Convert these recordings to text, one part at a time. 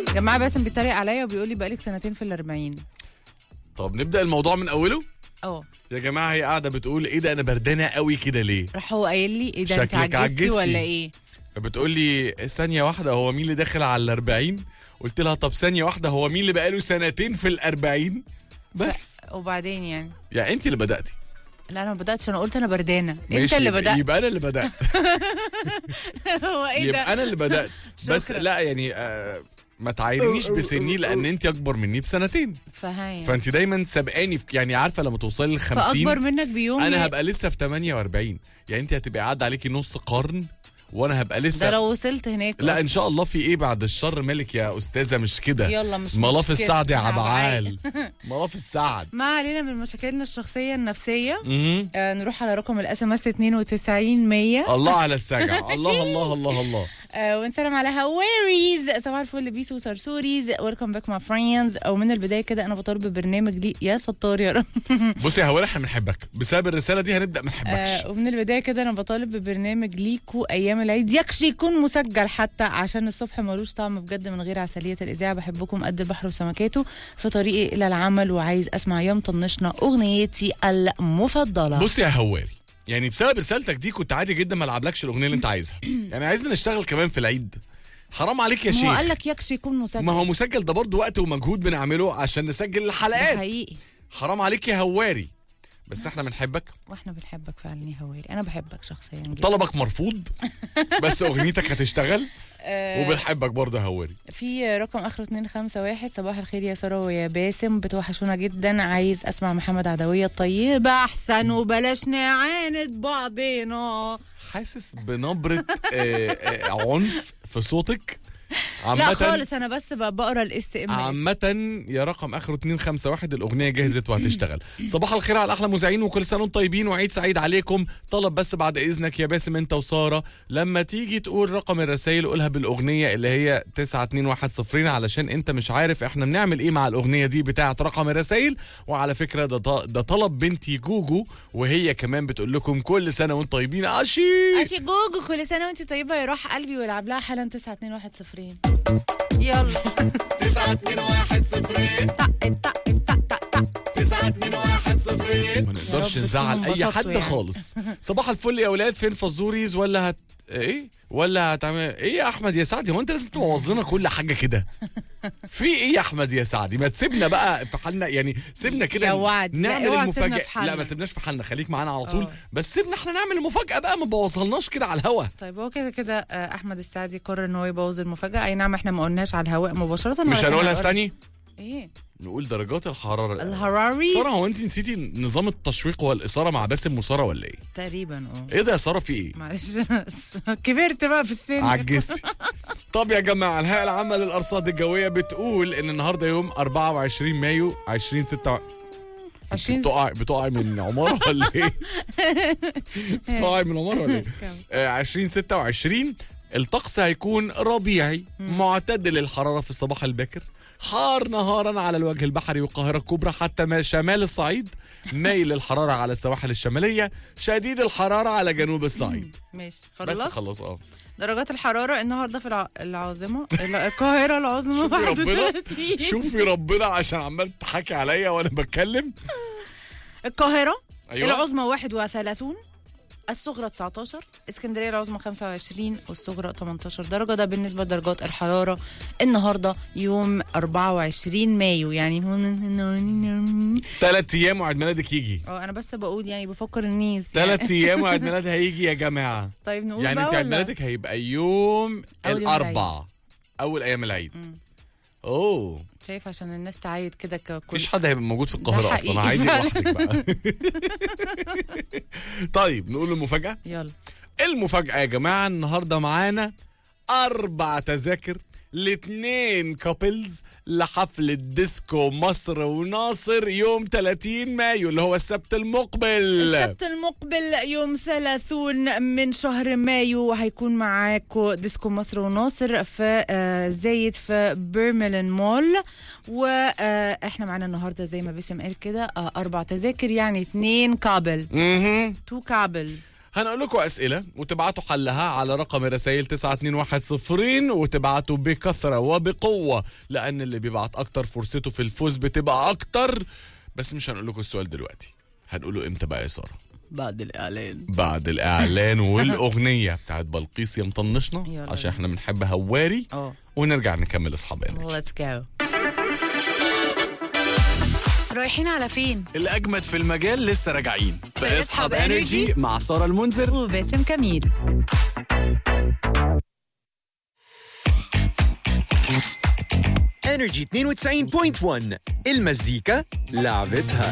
جماعه باسم بيتريق عليا وبيقول لي بقالك سنتين في الأربعين طب نبدا الموضوع من اوله اه يا جماعه هي قاعده بتقول ايه ده انا بردانه قوي كده ليه راح هو قايل لي ايه ده انت شكلك عجزتي عجزتي. ولا ايه بتقول لي ثانيه واحده هو مين اللي داخل على الأربعين قلت لها طب ثانيه واحده هو مين اللي بقاله سنتين في الأربعين بس وبعدين يعني يعني انت اللي بداتي لا انا ما بداتش انا قلت انا بردانه انت ماشي، اللي يبقى- بدات يبقى انا اللي بدات هو ايه يبقى ده انا اللي بدات بس شكرا. لا يعني آه ما تعايرنيش بسني لان انت اكبر مني بسنتين فهاي فانت دايما سابقاني في يعني عارفه لما توصلي ل 50 فاكبر منك بيوم انا يا- هبقى لسه في 48 يعني انت هتبقى عدى عليكي نص قرن وانا هبقى ده لسه لو وصلت هناك لا أصلاً. ان شاء الله في ايه بعد الشر مالك يا استاذه مش كده يلا مش ملاف مشكلة. السعد يا عبعال. عبعال ملاف السعد ما علينا من مشاكلنا الشخصيه النفسيه مهم. آه نروح على رقم الاس ام اس 92 100 الله على السجع الله الله الله الله آه ونسلم على هواريز صباح الفل بيسو وسرسوريز ويلكم باك ماي فريندز او من البدايه كده انا بطالب ببرنامج لي يا ستار يا رب بصي يا هوال احنا بنحبك بسبب الرساله دي هنبدا ما نحبكش آه ومن البدايه كده انا بطالب ببرنامج ليكو ايام العيد يكشي يكون مسجل حتى عشان الصبح ملوش طعم بجد من غير عسليه الاذاعه بحبكم قد البحر وسمكاته في طريقي الى العمل وعايز اسمع يوم طنشنا اغنيتي المفضله بصي يا هواري يعني بسبب رسالتك دي كنت عادي جدا ما العبلكش الاغنيه اللي انت عايزها يعني عايزنا نشتغل كمان في العيد حرام عليك يا ما هو شيخ قال لك يكشي يكون مسجل ما هو مسجل ده برضه وقت ومجهود بنعمله عشان نسجل ده الحلقات حقيقي حرام عليك يا هواري بس احنا بنحبك واحنا بنحبك فعلا يا هواري انا بحبك شخصيا جدا طلبك مرفوض بس اغنيتك هتشتغل آه، وبنحبك برضه يا هواري في رقم اخره 251 صباح الخير يا ساره ويا باسم بتوحشونا جدا عايز اسمع محمد عدويه الطيبه احسن وبلاش نعاند بعضينا حاسس بنبره آه، آه، عنف في صوتك لا عامة خالص انا بس ب- بقرا الاس ام اس عامة يا رقم اخره 251 الاغنيه جهزت وهتشتغل صباح الخير على احلى مذيعين وكل سنه وانتم طيبين وعيد سعيد عليكم طلب بس بعد اذنك يا باسم انت وساره لما تيجي تقول رقم الرسائل قولها بالاغنيه اللي هي 9210 علشان انت مش عارف احنا بنعمل ايه مع الاغنيه دي بتاعه رقم الرسائل وعلى فكره ده ط- ده طلب بنتي جوجو وهي كمان بتقول لكم كل سنه وانتم طيبين اشي اشي جوجو كل سنه وانت طيبه يا روح قلبي والعب لها حالا 9210 يلا 9210 طق طق طق طق طق 9210 ما يا نقدرش رب نزعل تكونوا اي انبسطتوا حد يعني. خالص صباح الفل يا اولاد فين فزوريز ولا هت ايه ولا هتعمل ايه يا احمد يا سعدي هو انت لازم تبوظ لنا كل حاجه كده في ايه يا احمد يا سعدي ما تسيبنا بقى في حالنا يعني سيبنا كده يا وعد. لا، نعمل اوعى تسيبنا المفاجاه في حالنا. لا ما تسيبناش في حالنا خليك معانا على طول اه. بس سيبنا احنا نعمل المفاجاه بقى ما تبوظهالناش كده على الهوا طيب هو كده كده آه، احمد السعدي قرر ان هو يبوظ المفاجاه اي نعم احنا ما قلناش على الهواء مباشره مش ولكن هنقولها هنقول- استني ايه نقول درجات الحراره الأول. الهراري ساره هو انت نسيتي نظام التشويق والاثاره مع باسم وساره ولا ايه؟ تقريبا اه ايه ده يا ساره في ايه؟ معلش كبرت بقى في السن عجزتي طب يا جماعه الهيئه العامه للارصاد الجويه بتقول ان النهارده يوم 24 مايو 2026 20 بتقع بتقع من عماره ولا ايه؟ بتقع من عماره ولا ايه؟ كم؟ آه، 2026 الطقس هيكون ربيعي معتدل الحراره في الصباح الباكر حار نهارا على الوجه البحري والقاهره الكبرى حتى ما شمال الصعيد ميل الحراره على السواحل الشماليه شديد الحراره على جنوب الصعيد ماشي بس خلاص خلاص اه درجات الحراره النهارده في الع... العاصمه لا، القاهره العظمى شوفي ربنا 31 شوفي ربنا عشان عمال تحكي عليا وانا بتكلم القاهره أيوة. العظمى 31 الصغرى 19 اسكندريه العظمى 25 والصغرى 18 درجه ده بالنسبه لدرجات الحراره النهارده يوم 24 مايو يعني ثلاث ايام وعيد ميلادك يجي اه انا بس بقول يعني بفكر الناس يعني. ثلاث ايام وعيد ميلاد هيجي يا جماعه طيب نقول يعني بقى انت عيد ولا؟ ميلادك هيبقى يوم أول يوم الاربع اول ايام العيد اوه شايف عشان الناس تعايد كده ككل مفيش حد هيبقى موجود في القاهره ده اصلا حقيقي عادي فعلا. لوحدك بقى طيب نقول المفاجاه يلا المفاجاه يا جماعه النهارده معانا اربع تذاكر لاتنين كابلز لحفلة ديسكو مصر وناصر يوم 30 مايو اللي هو السبت المقبل السبت المقبل يوم 30 من شهر مايو هيكون معاكم ديسكو مصر وناصر في آه، زايد في بيرملين مول واحنا معانا النهارده زي ما باسم قال كده آه، اربع تذاكر يعني اتنين كابل مهم. تو كابلز هنقول لكم اسئله وتبعتوا حلها على رقم الرسائل 92110 وتبعتوا بكثره وبقوه لان اللي بيبعت اكتر فرصته في الفوز بتبقى اكتر بس مش هنقول لكم السؤال دلوقتي هنقوله امتى بقى يا ساره بعد الاعلان بعد الاعلان والاغنيه بتاعت بلقيس يا مطنشنا يلا عشان احنا بنحب هواري اه ونرجع نكمل اصحاب انرجي ليتس جو رايحين على فين؟ الأجمد في المجال لسه راجعين في اصحاب انرجي مع سارة المنذر وباسم كميل انرجي 92.1 المزيكا لعبتها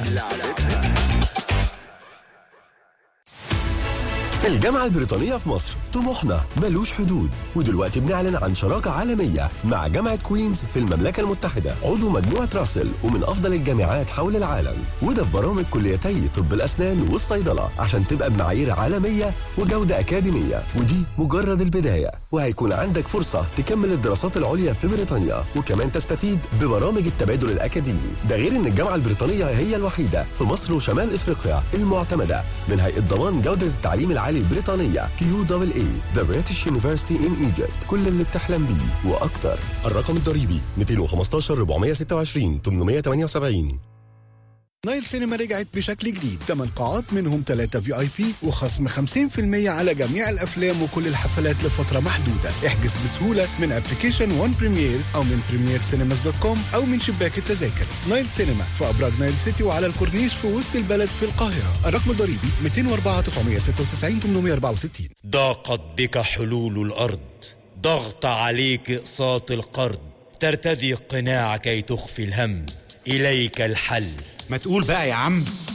في الجامعة البريطانية في مصر طموحنا ملوش حدود ودلوقتي بنعلن عن شراكة عالمية مع جامعة كوينز في المملكة المتحدة عضو مجموعة راسل ومن أفضل الجامعات حول العالم وده في برامج كليتي طب الأسنان والصيدلة عشان تبقى بمعايير عالمية وجودة أكاديمية ودي مجرد البداية وهيكون عندك فرصة تكمل الدراسات العليا في بريطانيا وكمان تستفيد ببرامج التبادل الأكاديمي ده غير إن الجامعة البريطانية هي الوحيدة في مصر وشمال إفريقيا المعتمدة من هيئة ضمان جودة التعليم العالي البريطانية كيو دبل اي ذا بريتش يونيفرستي ان ايجيبت كل اللي بتحلم بيه وأكتر الرقم الضريبي 215 426 878 نايل سينما رجعت بشكل جديد 8 قاعات منهم 3 في اي بي وخصم 50% على جميع الافلام وكل الحفلات لفتره محدوده احجز بسهوله من ابلكيشن وان بريمير او من بريمير سينماز دوت كوم او من شباك التذاكر نايل سينما في ابراج نايل سيتي وعلى الكورنيش في وسط البلد في القاهره الرقم الضريبي 204 996 864 ضاقت بك حلول الأرض ضغط عليك إقساط القرض ترتدي القناع كي تخفي الهم إليك الحل ما تقول بقى يا عم